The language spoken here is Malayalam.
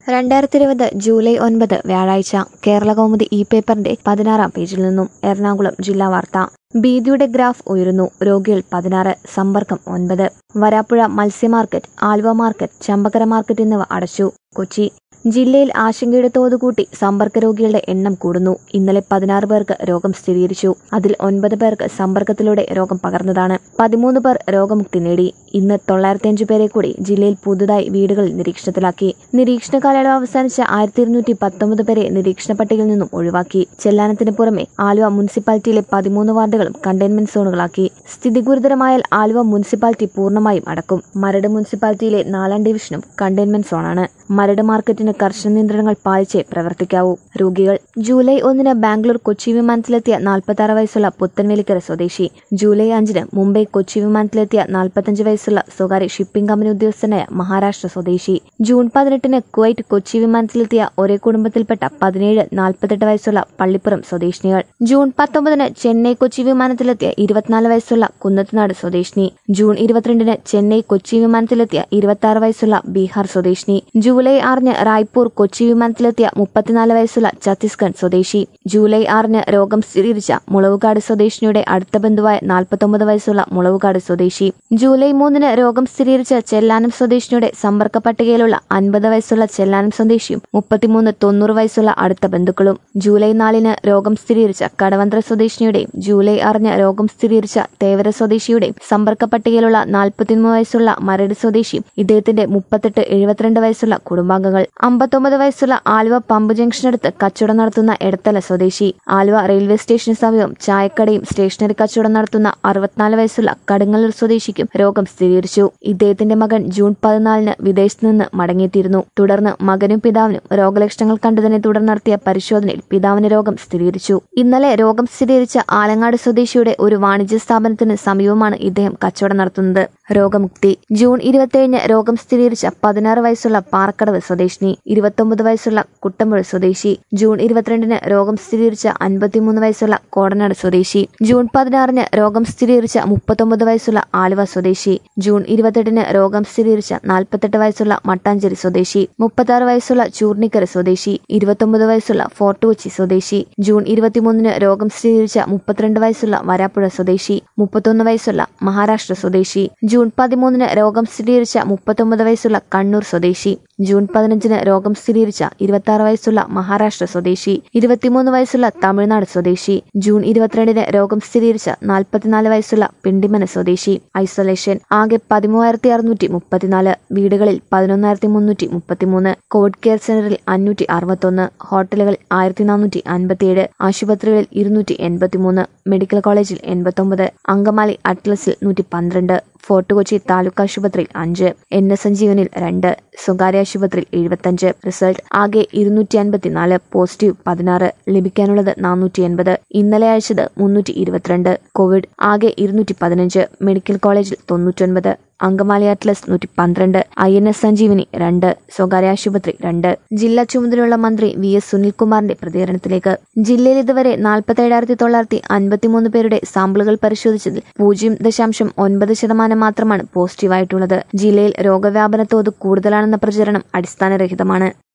രണ്ടായിരത്തി ഇരുപത് ജൂലൈ ഒൻപത് വ്യാഴാഴ്ച കേരള കൗമുദി ഇ പേപ്പറിന്റെ പതിനാറാം പേജിൽ നിന്നും എറണാകുളം ജില്ലാ വാർത്ത ഭീതിയുടെ ഗ്രാഫ് ഉയരുന്നു രോഗികൾ പതിനാറ് സമ്പർക്കം ഒൻപത് വരാപ്പുഴ മത്സ്യ market Aluva market Champakkara market എന്നിവ അടച്ചു കൊച്ചി ജില്ലയിൽ ആശങ്കയുടെ തോത് കൂട്ടി സമ്പർക്ക രോഗികളുടെ എണ്ണം കൂടുന്നു ഇന്നലെ പതിനാറ് പേർക്ക് രോഗം സ്ഥിരീകരിച്ചു അതിൽ ഒൻപത് പേർക്ക് സമ്പർക്കത്തിലൂടെ രോഗം പകർന്നതാണ് പതിമൂന്ന് പേർ രോഗമുക്തി നേടി ഇന്ന് തൊള്ളായിരത്തിയഞ്ച് പേരെ കൂടി ജില്ലയിൽ പുതുതായി വീടുകളിൽ നിരീക്ഷണത്തിലാക്കി നിരീക്ഷണ കാലയളവ് അവസാനിച്ച ആയിരത്തി ഇരുന്നൂറ്റി പത്തൊമ്പത് പേരെ നിരീക്ഷണ പട്ടികയിൽ നിന്നും ഒഴിവാക്കി ചെല്ലാനത്തിന് പുറമെ ആലുവ മുനിസിപ്പാലിറ്റിയിലെ പതിമൂന്ന് വാർഡുകളും കണ്ടെയ്ൻമെന്റ് സോണുകളാക്കി സ്ഥിതി ഗുരുതരമായാൽ ആലുവ മുനിസിപ്പാലിറ്റി പൂർണ്ണമായും അടക്കും മരട് മുനിസിപ്പാലിറ്റിയിലെ നാലാം ഡിവിഷനും കണ്ടെയ്ൻമെന്റ് സോണാണ് മരട് മാർക്കറ്റിന് കർശന നിയന്ത്രണങ്ങൾ പാലിച്ചേ പ്രവർത്തിക്കാവൂ രോഗികൾ ജൂലൈ ഒന്നിന് ബാംഗ്ലൂർ കൊച്ചി വിമാനത്തിലെത്തിയ നാൽപ്പത്തി ആറ് വയസ്സുള്ള പുത്തൻവേലിക്കര സ്വദേശി ജൂലൈ അഞ്ചിന് മുംബൈ കൊച്ചി വിമാനത്തിലെത്തിയ നാൽപ്പത്തഞ്ച് വയസ്സുള്ള സ്വകാര്യ ഷിപ്പിംഗ് കമ്പനി ഉദ്യോഗസ്ഥനായ മഹാരാഷ്ട്ര സ്വദേശി ജൂൺ പതിനെട്ടിന് കുവൈറ്റ് കൊച്ചി വിമാനത്തിലെത്തിയ ഒരേ കുടുംബത്തിൽപ്പെട്ട പതിനേഴ് നാൽപ്പത്തെട്ട് വയസ്സുള്ള പള്ളിപ്പുറം സ്വദേശിനികൾ ജൂൺ പത്തൊമ്പതിന് ചെന്നൈ കൊച്ചി വിമാനത്തിലെത്തിയ ഇരുപത്തിനാല് വയസ്സുള്ള കുന്നത്തുനാട് സ്വദേശിനി ജൂൺ ഇരുപത്തിരണ്ടിന് ചെന്നൈ കൊച്ചി വിമാനത്തിലെത്തിയ ഇരുപത്തി ആറ് വയസ്സുള്ള ബീഹാർ സ്വദേശിനി ജൂലൈ ആറിന് റായ്പൂർ കൊച്ചി വിമാനത്തിലെത്തിയ മുപ്പത്തിനാല് വയസ്സുള്ള ഛത്തീസ്ഗഡ് സ്വദേശി ജൂലൈ ആറിന് രോഗം സ്ഥിരീകരിച്ച മുളവുകാട് സ്വദേശിനിയുടെ അടുത്ത ബന്ധുവായ നാൽപ്പത്തൊമ്പത് വയസ്സുള്ള മുളവുകാട് സ്വദേശി ജൂലൈ മൂന്നിന് രോഗം സ്ഥിരീകരിച്ച ചെല്ലാനം സ്വദേശിനിയുടെ സമ്പർക്ക പട്ടികയിലുള്ള അൻപത് വയസ്സുള്ള ചെല്ലാനം സ്വദേശിയും മുപ്പത്തിമൂന്ന് തൊണ്ണൂറ് വയസ്സുള്ള അടുത്ത ബന്ധുക്കളും ജൂലൈ നാലിന് രോഗം സ്ഥിരീകരിച്ച കടവന്ത്ര സ്വദേശിനിയുടെയും ജൂലൈ ആറിന് രോഗം സ്ഥിരീകരിച്ച തേവര സ്വദേശിയുടെയും സമ്പർക്ക പട്ടികയിലുള്ള നാൽപ്പത്തിമൂന്ന് വയസ്സുള്ള മരട് സ്വദേശിയും ഇദ്ദേഹത്തിന്റെ മുപ്പത്തെട്ട് എഴുപത്തിരണ്ട് വയസ്സുള്ള കുടുംബാംഗങ്ങൾ അമ്പത്തൊമ്പത് വയസ്സുള്ള ആലുവ പമ്പ് ജംഗ്ഷനടുത്ത് കച്ചവടം നടത്തുന്ന എടത്തല സ്വദേശി ആലുവ റെയിൽവേ സ്റ്റേഷന് സമീപം ചായക്കടയും സ്റ്റേഷനറി കച്ചവടം നടത്തുന്ന അറുപത്തിനാല് വയസ്സുള്ള കടുങ്ങല്ലൂർ സ്വദേശിക്കും രോഗം സ്ഥിരീകരിച്ചു ഇദ്ദേഹത്തിന്റെ മകൻ ജൂൺ പതിനാലിന് വിദേശത്ത് നിന്ന് മടങ്ങിയെത്തിയിരുന്നു തുടർന്ന് മകനും പിതാവിനും രോഗലക്ഷണങ്ങൾ കണ്ടതിനെ തുടർന്ന് നടത്തിയ പരിശോധനയിൽ പിതാവിന് രോഗം സ്ഥിരീകരിച്ചു ഇന്നലെ രോഗം സ്ഥിരീകരിച്ച ആലങ്ങാട് സ്വദേശിയുടെ ഒരു വാണിജ്യ സ്ഥാപനത്തിന് സമീപമാണ് ഇദ്ദേഹം കച്ചവടം നടത്തുന്നത് രോഗമുക്തി ജൂൺ ഇരുപത്തിയേഴിന് രോഗം സ്ഥിരീകരിച്ച പതിനാറ് വയസ്സുള്ള പാറക്കടവ് സ്വദേശിനി ഇരുപത്തൊമ്പത് വയസ്സുള്ള കുട്ടമ്പുഴ സ്വദേശി ജൂൺ ഇരുപത്തിരണ്ടിന് രോഗം സ്ഥിരീകരിച്ച അൻപത്തിമൂന്ന് വയസ്സുള്ള കോടനാട് സ്വദേശി ജൂൺ പതിനാറിന് രോഗം സ്ഥിരീകരിച്ച മുപ്പത്തൊമ്പത് വയസ്സുള്ള ആലുവ സ്വദേശി ജൂൺ ഇരുപത്തെട്ടിന് രോഗം സ്ഥിരീകരിച്ച നാൽപ്പത്തെട്ട് വയസ്സുള്ള മട്ടാഞ്ചേരി സ്വദേശി മുപ്പത്താറ് വയസ്സുള്ള ചൂർണിക്കര സ്വദേശി ഇരുപത്തൊമ്പത് വയസ്സുള്ള ഫോർട്ട് കൊച്ചി സ്വദേശി ജൂൺ ഇരുപത്തിമൂന്നിന് രോഗം സ്ഥിരീകരിച്ച മുപ്പത്തിരണ്ട് വയസ്സുള്ള വരാപ്പുഴ സ്വദേശി മുപ്പത്തൊന്ന് വയസ്സുള്ള മഹാരാഷ്ട്ര സ്വദേശി ജൂൺ പതിമൂന്നിന് രോഗം സ്ഥിരീകരിച്ച മുപ്പത്തൊമ്പത് വയസ്സുള്ള കണ്ണൂർ സ്വദേശി ജൂൺ പതിനഞ്ചിന് രോഗം സ്ഥിരീകരിച്ച ഇരുപത്തി ആറ് വയസ്സുള്ള മഹാരാഷ്ട്ര സ്വദേശി ഇരുപത്തിമൂന്ന് വയസ്സുള്ള തമിഴ്നാട് സ്വദേശി ജൂൺ ഇരുപത്തിരണ്ടിന് രോഗം സ്ഥിരീകരിച്ച നാൽപ്പത്തിനാല് വയസ്സുള്ള പിണ്ടിമന സ്വദേശി ഐസൊലേഷൻ ആകെ പതിമൂവായിരത്തി അറുന്നൂറ്റി മുപ്പത്തിനാല് വീടുകളിൽ പതിനൊന്നായിരത്തി മുന്നൂറ്റി മുപ്പത്തിമൂന്ന് കോവിഡ് കെയർ സെന്ററിൽ അഞ്ഞൂറ്റി അറുപത്തൊന്ന് ഹോട്ടലുകളിൽ ആയിരത്തി നാനൂറ്റി അൻപത്തിയേഴ് ആശുപത്രികളിൽ ഇരുന്നൂറ്റി എൺപത്തിമൂന്ന് മെഡിക്കൽ കോളേജിൽ എൺപത്തൊമ്പത് അങ്കമാലി അറ്റ്ലസിൽ നൂറ്റി പന്ത്രണ്ട് ഫോർട്ട് കൊച്ചി താലൂക്ക് ആശുപത്രിയിൽ അഞ്ച് എൻ എസ് സഞ്ജീവനിൽ രണ്ട് സ്വകാര്യ ആശുപത്രിയിൽ എഴുപത്തഞ്ച് റിസൾട്ട് ആകെ ഇരുന്നൂറ്റി അൻപത്തിനാല് പോസിറ്റീവ് പതിനാറ് ലഭിക്കാനുള്ളത് നാനൂറ്റി എൺപത് ഇന്നലെ അയച്ചത് മുന്നൂറ്റി ഇരുപത്തിരണ്ട് കോവിഡ് ആകെ ഇരുന്നൂറ്റി പതിനഞ്ച് മെഡിക്കൽ കോളേജിൽ തൊണ്ണൂറ്റൊൻപത് അങ്കമാലി അറ്റ്ലസ് നൂറ്റി പന്ത്രണ്ട് ഐ എൻ എസ് സഞ്ജീവനി രണ്ട് സ്വകാര്യ ആശുപത്രി രണ്ട് ജില്ലാ ചുമതലയുള്ള മന്ത്രി വി എസ് സുനിൽകുമാറിന്റെ പ്രതികരണത്തിലേക്ക് ജില്ലയിൽ ഇതുവരെ നാൽപ്പത്തേഴായിരത്തി തൊള്ളായിരത്തി അൻപത്തിമൂന്ന് പേരുടെ സാമ്പിളുകൾ പരിശോധിച്ചതിൽ പൂജ്യം ദശാംശം ഒൻപത് ശതമാനം മാത്രമാണ് പോസിറ്റീവായിട്ടുള്ളത് ജില്ലയിൽ രോഗവ്യാപന തോത് കൂടുതലാണെന്ന പ്രചരണം അടിസ്ഥാനരഹിതമാണ്